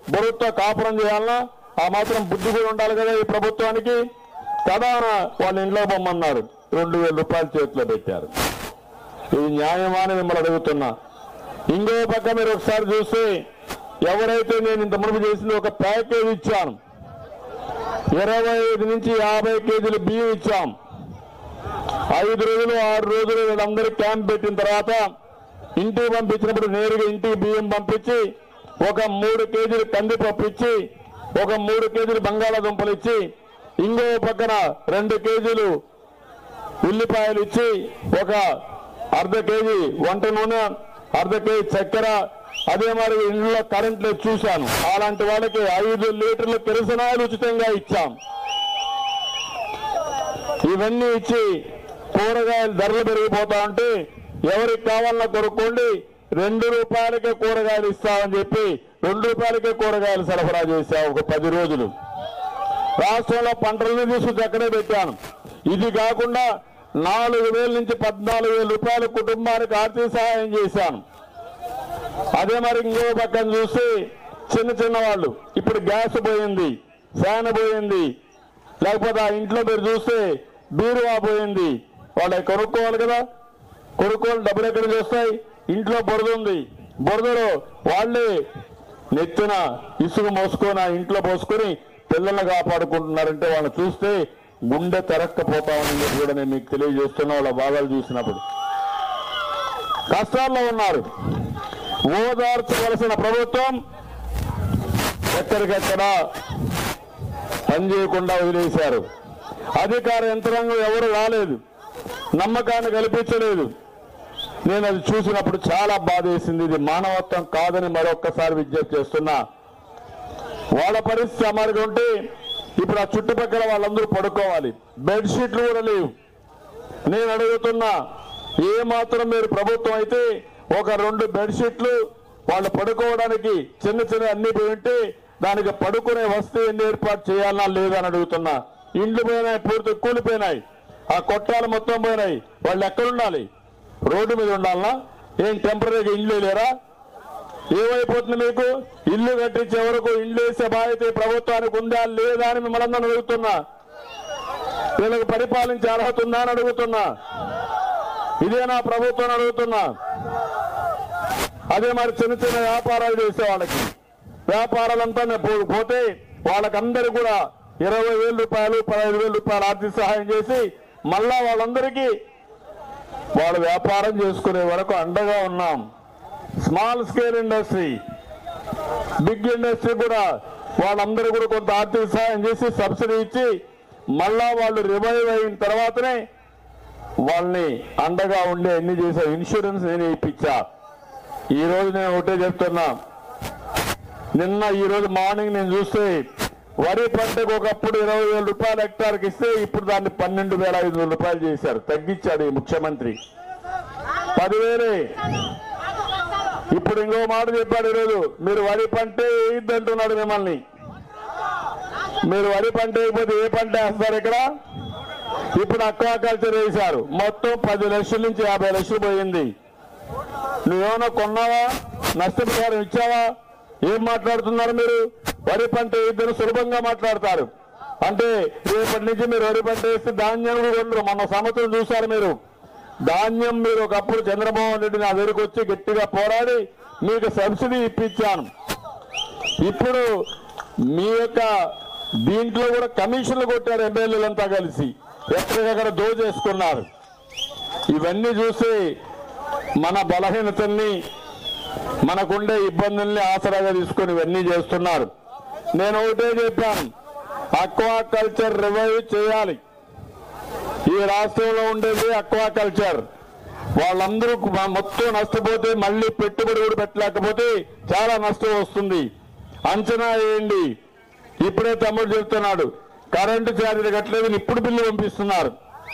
బరువుతో కాపురం చేయాలన్నా ఆ మాత్రం బుద్ధి కూడా ఉండాలి కదా ఈ ప్రభుత్వానికి కదా వాళ్ళ ఇంట్లో బొమ్మన్నారు రెండు వేల రూపాయలు చేతిలో పెట్టారు ఇది న్యాయమా అని మిమ్మల్ని అడుగుతున్నా ఇంకో పక్క మీరు ఒకసారి చూస్తే ఎవరైతే నేను ఇంత మునుపు చేసింది ఒక ప్యాకేజ్ ఇచ్చాను ఇరవై ఐదు నుంచి యాభై కేజీలు బియ్యం ఇచ్చాం ఐదు రోజులు ఆరు రోజులు వీళ్ళందరూ క్యాంప్ పెట్టిన తర్వాత ఇంటికి పంపించినప్పుడు నేరుగా ఇంటికి బియ్యం పంపించి ఒక మూడు కేజీలు కందిపప్పు ఇచ్చి ఒక మూడు కేజీలు బంగాళాదుంపలు ఇచ్చి ఇంకో పక్కన రెండు కేజీలు ఉల్లిపాయలు ఇచ్చి ఒక అర్ధ కేజీ వంట నూనె అర్ధ కేజీ చక్కెర అదే మరి ఇంట్లో కరెంట్ లేదు చూశాను అలాంటి వాళ్ళకి ఐదు లీటర్ల కిరసనాలు ఉచితంగా ఇచ్చాం ఇవన్నీ ఇచ్చి కూరగాయల ధరలు పెరిగిపోతా ఉంటే ఎవరికి కావాలన్నా కొనుక్కోండి రెండు రూపాయలకే కూరగాయలు ఇస్తామని చెప్పి రెండు రూపాయలకే కూరగాయలు సరఫరా చేశాం ఒక పది రోజులు రాష్ట్రంలో పంటలను తీసుకొచ్చి అక్కడే పెట్టాను ఇది కాకుండా నాలుగు వేల నుంచి పద్నాలుగు వేల రూపాయల కుటుంబానికి ఆర్థిక సహాయం చేశాను అదే మరి ఇంకో పక్కన చూస్తే చిన్న చిన్న వాళ్ళు ఇప్పుడు గ్యాస్ పోయింది ఫ్యాన్ పోయింది లేకపోతే ఆ ఇంట్లో మీరు చూస్తే బీరువా పోయింది వాళ్ళు కొనుక్కోవాలి కదా కొనుక్కోవాలి డబ్బులు ఎక్కడ నుంచి వస్తాయి ఇంట్లో బురద ఉంది బురదలో వాళ్ళే నెత్తిన ఇసుక మోసుకొని ఆ ఇంట్లో పోసుకొని పిల్లల్ని కాపాడుకుంటున్నారంటే వాళ్ళని చూస్తే గుండె తెరక్కపోతామని చెప్పి కూడా నేను మీకు తెలియజేస్తున్నా వాళ్ళ బాధలు చూసినప్పుడు కష్టాల్లో ఉన్నారు ఓదార్చవలసిన ప్రభుత్వం ఎక్కడికెక్కడ పనిచేయకుండా వదిలేశారు అధికార యంత్రాంగం ఎవరు రాలేదు నమ్మకాన్ని కల్పించలేదు నేను అది చూసినప్పుడు చాలా బాధ వేసింది ఇది మానవత్వం కాదని మరొక్కసారి విజ్ఞప్తి చేస్తున్నా వాళ్ళ పరిస్థితి అమరుగా ఉంటే ఇప్పుడు ఆ చుట్టుపక్కల వాళ్ళందరూ పడుకోవాలి బెడ్షీట్లు కూడా లేవు నేను అడుగుతున్నా ఏ మాత్రం మీరు ప్రభుత్వం అయితే ఒక రెండు బెడ్షీట్లు వాళ్ళు పడుకోవడానికి చిన్న చిన్న అన్ని పోయి ఉంటే దానికి పడుకునే వస్తువు ఏర్పాటు చేయాలన్నా లేదా అని అడుగుతున్నా ఇండ్లు పోయినాయి పూర్తి కూలిపోయినాయి ఆ కొట్టాలు మొత్తం పోయినాయి వాళ్ళు ఎక్కడ ఉండాలి రోడ్డు మీద ఉండాలనా ఏం టెంపరీగా ఇండ్లు లేరా ఏమైపోతుంది మీకు ఇల్లు కట్టించే వరకు ఇల్లు వేసే బాధ్యత ఈ ప్రభుత్వానికి ఉందా లేదా అని మిమ్మల్ని అందరిని అడుగుతున్నా వీళ్ళకి పరిపాలించే అర్హత ఉందా అని అడుగుతున్నా ఇదే నా ప్రభుత్వం అడుగుతున్నా అదే మరి చిన్న చిన్న వ్యాపారాలు చేసే వాళ్ళకి వ్యాపారాలంతా నేను పో- పోతే వాళ్ళకందరూ కూడా ఇరవై వేల రూపాయలు పదహైదు వేల రూపాయలు ఆర్థిక సహాయం చేసి మళ్ళా వాళ్ళందరికీ వాళ్ళు వ్యాపారం చేసుకునే వరకు అండగా ఉన్నాం small scale industry big industry కూడా వాళ్ళందరూ కూడా కొంత ఆర్థిక సహాయం చేసి సబ్సిడీ ఇచ్చి మళ్ళా వాళ్ళు రివైవ్ అయిన తర్వాతనే వాళ్ళని అండగా ఉండే అన్ని చేసే ఇన్సూరెన్స్ నేను ఇప్పించా ఈ రోజు నేను ఒకటే చెప్తున్నా నిన్న ఈ రోజు మార్నింగ్ నేను చూస్తే వరి పంటకు ఒకప్పుడు ఇరవై వేల రూపాయలు హెక్టార్కి ఇస్తే ఇప్పుడు దాన్ని పన్నెండు వేల ఐదు వందల రూపాయలు చేశారు తగ్గించాడు ఈ ముఖ్యమంత్రి పదివేలే ఇప్పుడు ఇంకో మాట చెప్పాడు ఈరోజు మీరు వరి పంటే వేయద్దు అంటున్నాడు మిమ్మల్ని మీరు వరి పంట వేయకపోతే ఏ పంట వేస్తారు ఇక్కడ ఇప్పుడు అక్వాకల్చర్ వేశారు మొత్తం పది లక్షల నుంచి యాభై లక్షలు పోయింది నువ్వేమైనా కొన్నావా నష్టపరిహారం ఇచ్చావా ఏం మాట్లాడుతున్నారు మీరు వరి పంట ఇద్దరు సులభంగా మాట్లాడతారు అంటే రేపటి నుంచి మీరు వరి పంట వేస్తే ధాన్యం కూడా కొనరు మొన్న సంవత్సరం చూశారు మీరు ధాన్యం మీరు ఒకప్పుడు చంద్రమోహన్ రెడ్డి నా దగ్గరికి వచ్చి గట్టిగా పోరాడి మీకు సబ్సిడీ ఇప్పించాను ఇప్పుడు మీ యొక్క దీంట్లో కూడా కమిషన్లు కొట్టారు ఎమ్మెల్యేలంతా కలిసి ఎక్కడికక్కడ దోచేసుకున్నారు ఇవన్నీ చూసి మన బలహీనతల్ని మనకుండే ఇబ్బందుల్ని ఆసరాగా తీసుకొని ఇవన్నీ చేస్తున్నారు నేను ఒకటే చెప్పాను అక్వా కల్చర్ రివైవ్ చేయాలి ఈ రాష్ట్రంలో ఉండేది అక్వా కల్చర్ వాళ్ళందరూ మ- మొత్తం నష్టపోతే మళ్ళీ పెట్టుబడి కూడా పెట్టలేకపోతే చాలా నష్టం వస్తుంది అంచనా వేయండి ఇప్పుడే తమ్ముడు చెప్తున్నాడు కరెంటు ఛార్జీలు కట్టలేదని ఇప్పుడు బిల్లు పంపిస్తున్నారు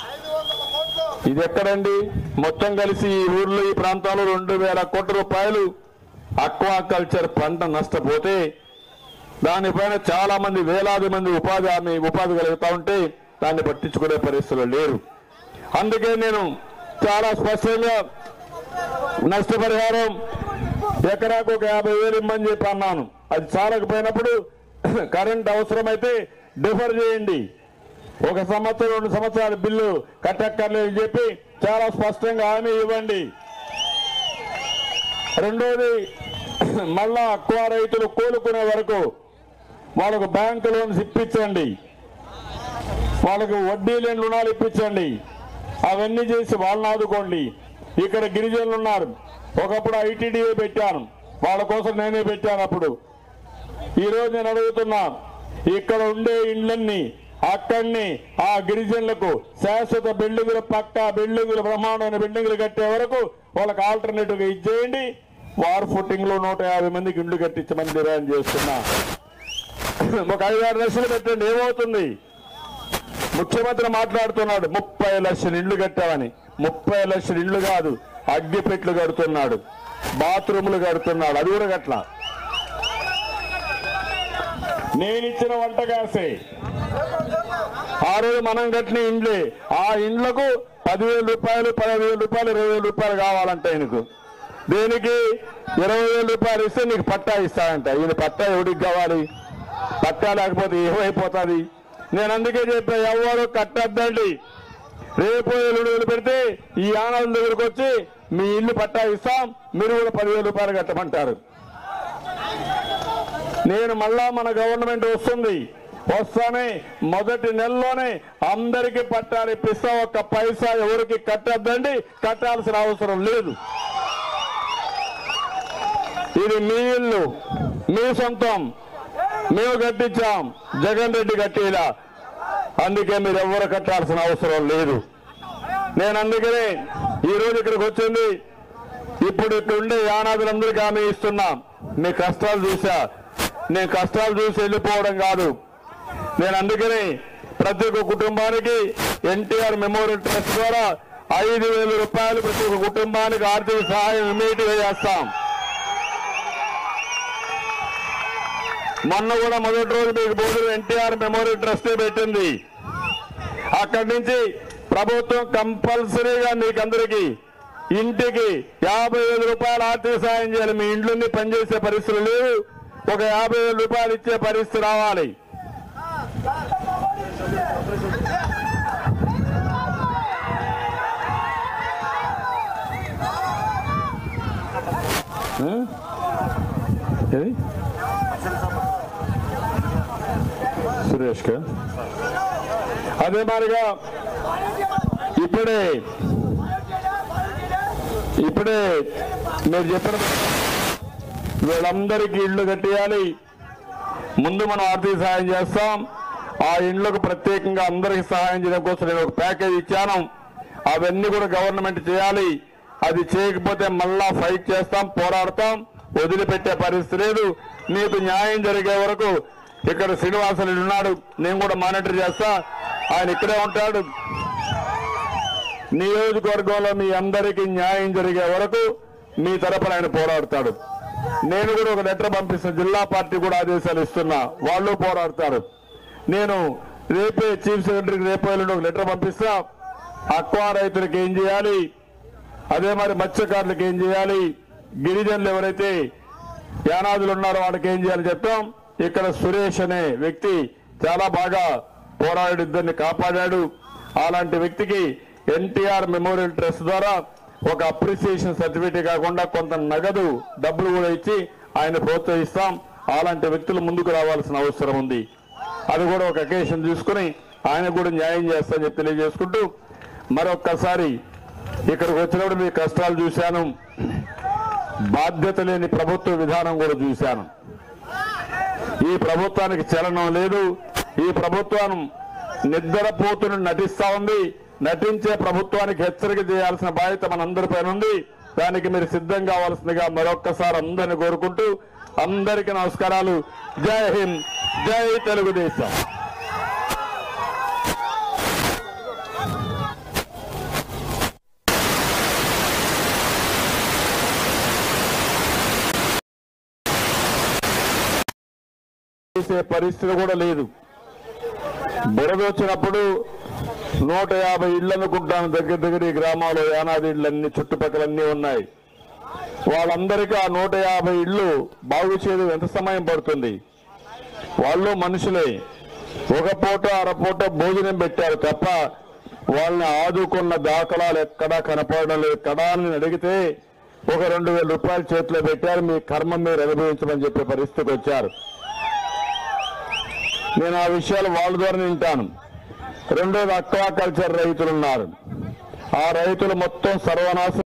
ఇది ఎక్కడండి మొత్తం కలిసి ఈ ఊర్లో ఈ ప్రాంతంలో రెండు వేల కోట్ల రూపాయలు అక్వాకల్చర్ పంట నష్టపోతే దానిపైన చాలా మంది వేలాది మంది ఉపాధి హామీ ఉపాధి కలుగుతా ఉంటే దాన్ని పట్టించుకునే పరిస్థితులు లేరు అందుకే నేను చాలా స్పష్టంగా నష్టపరిహారం ఎకరాకు ఒక యాభై వేలు ఇమ్మని చెప్పి అన్నాను అది చాలకపోయినప్పుడు కరెంట్ అవసరమైతే డిఫర్ చేయండి ఒక సంవత్సరం రెండు సంవత్సరాల బిల్లు కట్టక్కర్లేదు చెప్పి చాలా స్పష్టంగా హామీ ఇవ్వండి రెండోది మళ్ళా అక్కువ రైతులు కోలుకునే వరకు వాళ్ళకు బ్యాంకు లోన్స్ ఇప్పించండి వాళ్ళకు వడ్డీ లేని రుణాలు ఇప్పించండి అవన్నీ చేసి వాళ్ళని ఆదుకోండి ఇక్కడ గిరిజనులు ఉన్నారు ఒకప్పుడు ఐటీడీఏ పెట్టాను వాళ్ళ కోసం నేనే పెట్టాను అప్పుడు ఈ రోజు నేను అడుగుతున్నా ఇక్కడ ఉండే ఇండ్లన్నీ అక్కడిని ఆ గిరిజనులకు శాశ్వత బిల్డింగులు పక్కా బిల్డింగులు బ్రహ్మాండమైన బిల్డింగులు కట్టే వరకు వాళ్ళకి ఆల్టర్నేటివ్ గా ఇచ్చేయండి వార్ ఫుట్టింగ్ లో నూట యాభై మందికి ఇండ్లు కట్టించమని డిమాండ్ చేస్తున్నా ఒక ఐదారు లక్షలు పెట్టండి ఏమవుతుంది ముఖ్యమంత్రి మాట్లాడుతున్నాడు ముప్పై లక్షల ఇండ్లు కట్టామని ముప్పై లక్షల ఇండ్లు కాదు అగ్గిపెట్లు కడుతున్నాడు బాత్రూములు కడుతున్నాడు అది కూడా గట్ల నేనిచ్చిన వంట గ్యాసే ఆ రోజు మనం కట్టిన ఇండ్లే ఆ ఇండ్లకు పదివేల రూపాయలు పదిహేను వేల రూపాయలు ఇరవై వేల రూపాయలు కావాలంట ఆయనకు దేనికి ఇరవై వేల రూపాయలు ఇస్తే నీకు పట్టా ఇస్తాడంట ఈయన పట్టా ఎవడికి కావాలి పట్టా లేకపోతే ఏమైపోతుంది నేను అందుకే చెప్పా ఎవరు కట్టద్దండి రేపు ఎల్లుండి వేలు పెడితే ఈ ఆనందం దగ్గరకు వచ్చి మీ ఇల్లు పట్టా ఇస్తాం మీరు కూడా పదివేల రూపాయలు కట్టమంటారు నేను మళ్ళా మన గవర్నమెంట్ వస్తుంది వస్తానే మొదటి నెలలోనే అందరికీ పట్టాలు ఇప్పిస్తా ఒక్క పైసా ఎవరికి కట్టద్దండి కట్టాల్సిన అవసరం లేదు ఇది మీ ఇల్లు మీ సొంతం మేము కట్టించాం జగన్ రెడ్డి కట్టిలా అందుకే మీరు ఎవరు కట్టాల్సిన అవసరం లేదు నేను అందుకనే ఈ రోజు ఇక్కడికి వచ్చింది ఇప్పుడు ఇక్కడ ఉండే యానాదులందరికీ హామీ ఇస్తున్నా మీ కష్టాలు చూసా నేను కష్టాలు చూసి వెళ్ళిపోవడం కాదు నేను అందుకని ప్రతి ఒక్క కుటుంబానికి ఎన్టీఆర్ మెమోరియల్ ట్రస్ట్ ద్వారా ఐదు వేల రూపాయలు ప్రతి ఒక్క కుటుంబానికి ఆర్థిక సహాయం ఇమీడియట్ గా చేస్తాం మొన్న కూడా మొదటి రోజు మీకు బోధులు ఎన్టీఆర్ మెమోరియల్ ట్రస్టే పెట్టింది అక్కడి నుంచి ప్రభుత్వం కంపల్సరీగా మీకందరికీ ఇంటికి యాభై వేల రూపాయల ఆర్థిక సాయం చేయాలి మీ ఇంట్లోని పనిచేసే పరిస్థితులు లేవు ఒక యాభై వేల రూపాయలు ఇచ్చే పరిస్థితి రావాలి ఆ? ఏది సురేష్ కా అదే మాదిరిగా ఇప్పుడే ఇప్పుడే మీరు చెప్పిన వీళ్ళందరికీ ఇళ్ళు కట్టేయాలి ముందు మనం ఆర్థిక సహాయం చేస్తాం ఆ ఇండ్లకు ప్రత్యేకంగా అందరికి సహాయం చేయడం కోసం నేను ఒక ప్యాకేజ్ ఇచ్చాను అవన్నీ కూడా గవర్నమెంట్ చేయాలి అది చేయకపోతే మళ్ళా ఫైట్ చేస్తాం పోరాడతాం వదిలిపెట్టే పరిస్థితి లేదు మీకు న్యాయం జరిగే వరకు ఇక్కడ శ్రీనివాసన్ ఉన్నాడు నేను కూడా మానిటర్ చేస్తా ఆయన ఇక్కడే ఉంటాడు నియోజకవర్గంలో మీ అందరికీ న్యాయం జరిగే వరకు మీ తరపున ఆయన పోరాడతాడు నేను కూడా ఒక లెటర్ పంపిస్తున్న జిల్లా పార్టీ కూడా ఆదేశాలు ఇస్తున్నా వాళ్ళు పోరాడతారు నేను రేపే చీఫ్ సెక్రటరీకి రేపు ఎల్లుండి ఒక లెటర్ పంపిస్తా అక్వా రైతులకు ఏం చేయాలి అదే మరి మత్స్యకారులకు ఏం చేయాలి గిరిజనులు ఎవరైతే యానాదులు ఉన్నారో వాళ్ళకి ఏం చేయాలి చెప్తాం ఇక్కడ సురేష్ అనే వ్యక్తి చాలా బాగా పోరాడి ఇద్దరిని కాపాడాడు అలాంటి వ్యక్తికి ఎన్టీఆర్ మెమోరియల్ ట్రస్ట్ ద్వారా ఒక అప్రిసియేషన్ సర్టిఫికేట్ కాకుండా కొంత నగదు డబ్బులు కూడా ఇచ్చి ఆయన ప్రోత్సహిస్తాం అలాంటి వ్యక్తులు ముందుకు రావాల్సిన అవసరం ఉంది అది కూడా ఒక అకేషన్ తీసుకుని ఆయన కూడా న్యాయం చేస్తానని చెప్పి తెలియజేసుకుంటూ మరొక్కసారి ఇక్కడికి వచ్చినప్పుడు మీ కష్టాలు చూశాను బాధ్యత లేని ప్రభుత్వ విధానం కూడా చూశాను ఈ ప్రభుత్వానికి చలనం లేదు ఈ ప్రభుత్వం నిద్రపోతుని నటిస్తా ఉంది నటించే ప్రభుత్వానికి హెచ్చరిక చేయాల్సిన బాధ్యత మనందరిపైన ఉంది దానికి మీరు సిద్ధం కావాల్సిందిగా మరొక్కసారి అందరిని కోరుకుంటూ అందరికీ నమస్కారాలు జై హింద్ జై తెలుగుదేశం చేసే పరిస్థితి కూడా లేదు బురద వచ్చినప్పుడు నూట యాభై ఇళ్ళు అనుకుంటాను దగ్గర దగ్గర ఈ గ్రామాల్లో యానాది ఇళ్ళన్నీ చుట్టుపక్కలన్నీ ఉన్నాయి వాళ్ళందరికీ ఆ నూట యాభై ఇళ్ళు బాగు చేయడం ఎంత సమయం పడుతుంది వాళ్ళు మనుషులే ఒక పూట అరపూట భోజనం పెట్టారు తప్ప వాళ్ళని ఆదుకున్న దాఖలాలు ఎక్కడా కనపడడం లేదు ఎక్కడా అని అడిగితే ఒక రెండు వేల రూపాయలు చేతిలో పెట్టారు మీ కర్మ మీరు అనుభవించమని చెప్పే పరిస్థితికి వచ్చారు నేను ఆ విషయాలు వాళ్ళ ద్వారా వింటాను రెండోది అక్వాకల్చర్ రైతులు ఉన్నారు ఆ రైతులు మొత్తం సర్వనాశనం